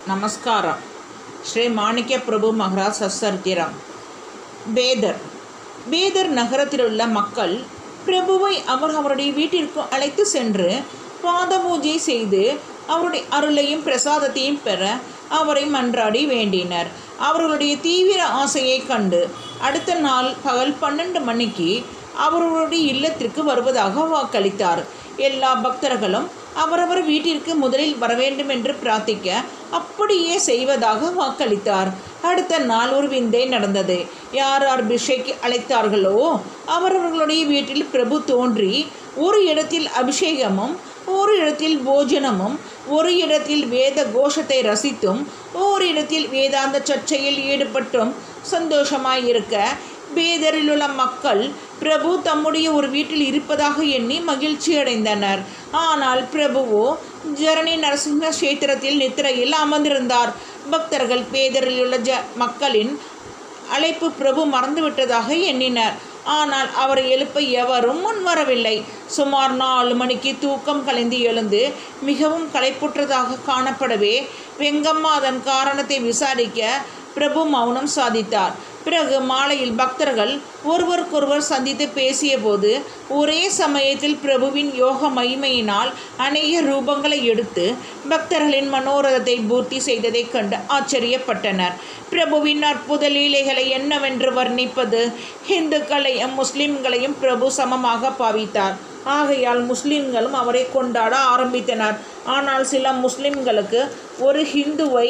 நமஸ்காரம் ஸ்ரீ மாணிக்க பிரபு மகராஜ் சச்சரித்திரம் பேதர் பேதர் நகரத்திலுள்ள மக்கள் பிரபுவை அவர் அவருடைய வீட்டிற்கு அழைத்து சென்று பாத பூஜை செய்து அவருடைய அருளையும் பிரசாதத்தையும் பெற அவரை மன்றாடி வேண்டினர் அவர்களுடைய தீவிர ஆசையை கண்டு அடுத்த நாள் பகல் பன்னெண்டு மணிக்கு அவர்களுடைய இல்லத்திற்கு வருவதாக வாக்களித்தார் எல்லா பக்தர்களும் அவரவர் வீட்டிற்கு முதலில் வர வேண்டும் என்று பிரார்த்திக்க அப்படியே செய்வதாக வாக்களித்தார் அடுத்த நாள் ஒரு விந்தை நடந்தது யார் யார் பிஷைக்கு அழைத்தார்களோ அவரவர்களுடைய வீட்டில் பிரபு தோன்றி ஒரு இடத்தில் அபிஷேகமும் ஒரு இடத்தில் போஜனமும் ஒரு இடத்தில் வேத கோஷத்தை ரசித்தும் ஒரு இடத்தில் வேதாந்த சர்ச்சையில் ஈடுபட்டும் சந்தோஷமாயிருக்க பேதரில் உள்ள மக்கள் பிரபு தம்முடைய ஒரு வீட்டில் இருப்பதாக எண்ணி மகிழ்ச்சி அடைந்தனர் ஆனால் பிரபுவோ ஜரணி நரசிம்ம கஷேத்திரத்தில் நித்திரையில் அமர்ந்திருந்தார் பக்தர்கள் பேதரில் உள்ள ஜ மக்களின் அழைப்பு பிரபு மறந்துவிட்டதாக எண்ணினர் ஆனால் அவரை எழுப்ப எவரும் முன்வரவில்லை சுமார் நாலு மணிக்கு தூக்கம் கலைந்து எழுந்து மிகவும் களைப்புற்றதாக காணப்படவே வெங்கம்மா அதன் காரணத்தை விசாரிக்க பிரபு மௌனம் சாதித்தார் பிறகு மாலையில் பக்தர்கள் ஒருவருக்கொருவர் சந்தித்து பேசியபோது ஒரே சமயத்தில் பிரபுவின் யோக மகிமையினால் அநேக ரூபங்களை எடுத்து பக்தர்களின் மனோரதத்தை பூர்த்தி செய்ததைக் கண்டு ஆச்சரியப்பட்டனர் பிரபுவின் அற்புத லீலைகளை என்னவென்று வர்ணிப்பது இந்துக்களையும் முஸ்லிம்களையும் பிரபு சமமாக பாவித்தார் ஆகையால் முஸ்லிம்களும் அவரை கொண்டாட ஆரம்பித்தனர் ஆனால் சில முஸ்லிம்களுக்கு ஒரு ஹிந்துவை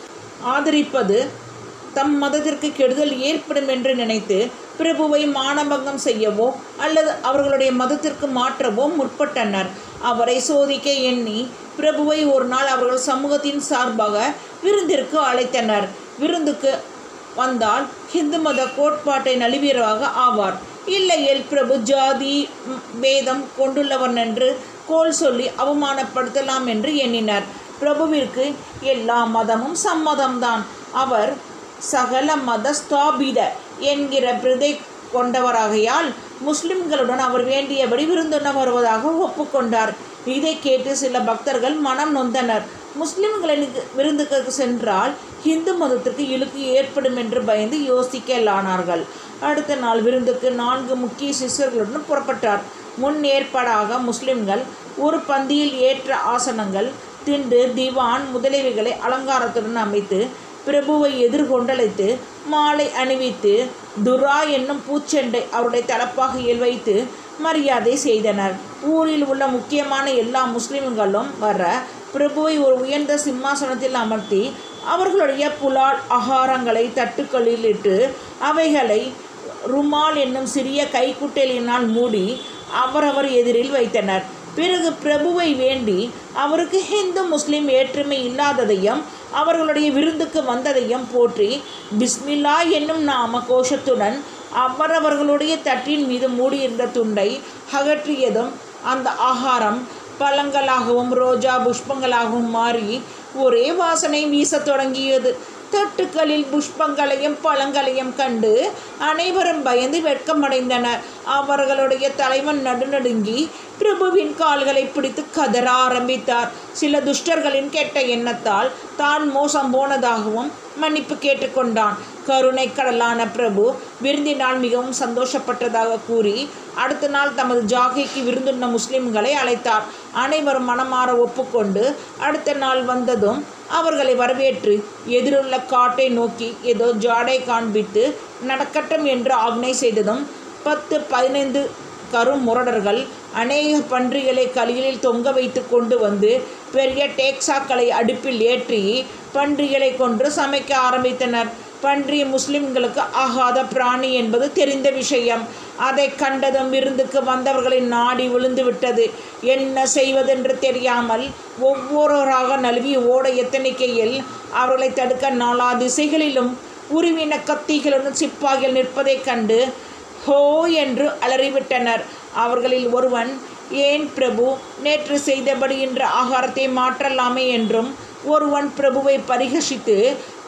ஆதரிப்பது தம் மதத்திற்கு கெடுதல் ஏற்படும் என்று நினைத்து பிரபுவை மானபங்கம் செய்யவோ அல்லது அவர்களுடைய மதத்திற்கு மாற்றவோ முற்பட்டனர் அவரை சோதிக்க எண்ணி பிரபுவை ஒரு நாள் அவர்கள் சமூகத்தின் சார்பாக விருந்திற்கு அழைத்தனர் விருந்துக்கு வந்தால் ஹிந்து மத கோட்பாட்டை நழுவியராக ஆவார் இல்லையேல் பிரபு ஜாதி வேதம் கொண்டுள்ளவன் என்று கோல் சொல்லி அவமானப்படுத்தலாம் என்று எண்ணினர் பிரபுவிற்கு எல்லா மதமும் சம்மதம்தான் அவர் சகல மத ஸ்தாபித என்கிற பிரதை கொண்டவராகையால் முஸ்லிம்களுடன் அவர் வேண்டியபடி விருந்துண்ண வருவதாக ஒப்புக்கொண்டார் இதை கேட்டு சில பக்தர்கள் மனம் நொந்தனர் முஸ்லிம்களுக்கு விருந்துக்கு சென்றால் இந்து மதத்திற்கு இழுக்கு ஏற்படும் என்று பயந்து யோசிக்கலானார்கள் அடுத்த நாள் விருந்துக்கு நான்கு முக்கிய சிஷ்யர்களுடன் புறப்பட்டார் முன் ஏற்பாடாக முஸ்லிம்கள் ஒரு பந்தியில் ஏற்ற ஆசனங்கள் திண்டு திவான் முதலியவைகளை அலங்காரத்துடன் அமைத்து பிரபுவை எதிர்கொண்டழைத்து மாலை அணிவித்து துரா என்னும் பூச்செண்டை அவருடைய தலப்பாகையில் வைத்து மரியாதை செய்தனர் ஊரில் உள்ள முக்கியமான எல்லா முஸ்லிம்களும் வர பிரபுவை ஒரு உயர்ந்த சிம்மாசனத்தில் அமர்த்தி அவர்களுடைய புலால் ஆகாரங்களை தட்டுக்களில் இட்டு அவைகளை ருமால் என்னும் சிறிய கைக்குட்டலினால் மூடி அவரவர் எதிரில் வைத்தனர் பிறகு பிரபுவை வேண்டி அவருக்கு ஹிந்து முஸ்லிம் வேற்றுமை இல்லாததையும் அவர்களுடைய விருந்துக்கு வந்ததையும் போற்றி பிஸ்மில்லா என்னும் நாம கோஷத்துடன் அவரவர்களுடைய தட்டின் மீது மூடியிருந்த துண்டை அகற்றியதும் அந்த ஆகாரம் பழங்களாகவும் ரோஜா புஷ்பங்களாகவும் மாறி ஒரே வாசனை வீசத் தொடங்கியது தட்டுக்களில் புஷ்பங்களையும் பழங்களையும் கண்டு அனைவரும் பயந்து வெட்கமடைந்தனர் அவர்களுடைய தலைவன் நடுநடுங்கி பிரபுவின் கால்களை பிடித்து கதற ஆரம்பித்தார் சில துஷ்டர்களின் கெட்ட எண்ணத்தால் தான் மோசம் போனதாகவும் மன்னிப்பு கேட்டுக்கொண்டான் கருணை கடலான பிரபு விருந்தினால் மிகவும் சந்தோஷப்பட்டதாக கூறி அடுத்த நாள் தமது ஜாகைக்கு விருந்துண்ண முஸ்லிம்களை அழைத்தார் அனைவரும் மனமாற ஒப்புக்கொண்டு அடுத்த நாள் வந்ததும் அவர்களை வரவேற்று எதிருள்ள காட்டை நோக்கி ஏதோ ஜாடை காண்பித்து நடக்கட்டும் என்று ஆக்னை செய்ததும் பத்து பதினைந்து கருமுரடர்கள் அநேக பன்றிகளை கலிகளில் தொங்க வைத்து கொண்டு வந்து பெரிய டேக்ஸாக்களை அடுப்பில் ஏற்றி பன்றிகளை கொன்று சமைக்க ஆரம்பித்தனர் பன்றி முஸ்லிம்களுக்கு ஆகாத பிராணி என்பது தெரிந்த விஷயம் அதை கண்டதும் விருந்துக்கு வந்தவர்களின் நாடி விழுந்து விட்டது என்ன செய்வதென்று தெரியாமல் ஒவ்வொருவராக நழுவி ஓட எத்தனிக்கையில் அவர்களை தடுக்க நாலா திசைகளிலும் உருவின கத்திகளுடன் சிப்பாகிகள் நிற்பதைக் கண்டு ஹோ என்று அலறிவிட்டனர் அவர்களில் ஒருவன் ஏன் பிரபு நேற்று செய்தபடி என்ற ஆகாரத்தை மாற்றலாமே என்றும் ஒருவன் பிரபுவை பரிகசித்து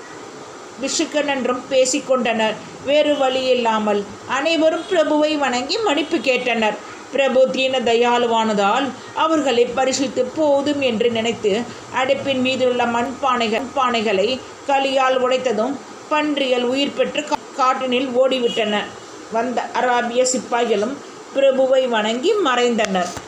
விஷுக்கன் என்றும் பேசிக்கொண்டனர் வேறு வழி இல்லாமல் அனைவரும் பிரபுவை வணங்கி மன்னிப்பு கேட்டனர் பிரபு தீன தயாளுவானதால் அவர்களை பரிசித்து போதும் என்று நினைத்து அடுப்பின் மீதுள்ள மண்பானைகள் மண்பானைகளை களியால் உடைத்ததும் பன்றிகள் உயிர் பெற்று கா- காட்டினில் ஓடிவிட்டன வந்த அராபிய சிப்பாய்களும் பிரபுவை வணங்கி மறைந்தனர்